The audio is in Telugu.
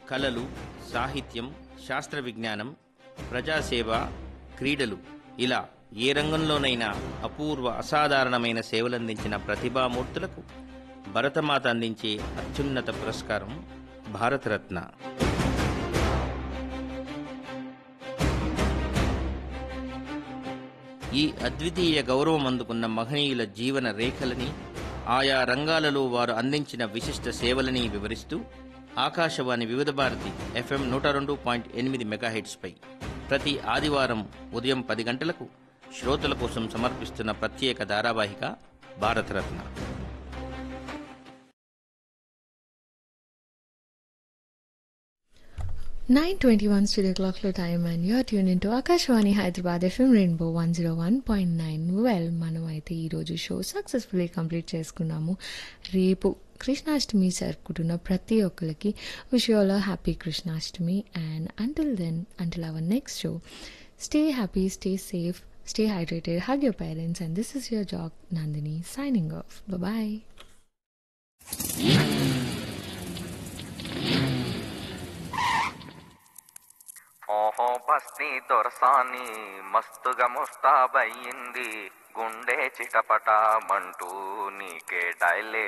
కళలు సాహిత్యం శాస్త్ర విజ్ఞానం ప్రజాసేవ క్రీడలు ఇలా ఏ రంగంలోనైనా అపూర్వ అసాధారణమైన సేవలందించిన ప్రతిభామూర్తులకు భరతమాత అందించే అత్యున్నత పురస్కారం భారతరత్న ఈ అద్వితీయ గౌరవం అందుకున్న మహనీయుల జీవన రేఖలని ఆయా రంగాలలో వారు అందించిన విశిష్ట సేవలని వివరిస్తూ ఆకాశవాణి వివిధ భారతి ఎఫ్ఎం నూట రెండు పాయింట్ ఎనిమిది మెగాహెట్స్పై ప్రతి ఆదివారం ఉదయం పది గంటలకు శ్రోతల కోసం సమర్పిస్తున్న ప్రత్యేక ధారావాహిక Bharat Ratna nine twenty one studio క్లాక్లో time and you're tune in to Akashvani Hyderabad FM rainbow one zero one point nine well మనం అయితే ఈరోజు షో సక్సెస్ఫుల్లీ కంప్లీట్ చేసుకున్నాము రేపు కృష్ణాష్టమి జరుపుకుంటున్న ప్రతి ఒక్కరికి wish all happy Krishnashtami and until then until our next show stay happy stay safe stay hydrated hug your parents and this is your జాగ్ నందిని సైనింగ్ ఆఫ్ బాయ్ ఓహో బస్తీ దొరసాని మస్తుగా ముస్తాబయ్యింది గుండె చిటపట మంటూ నీకే డైలే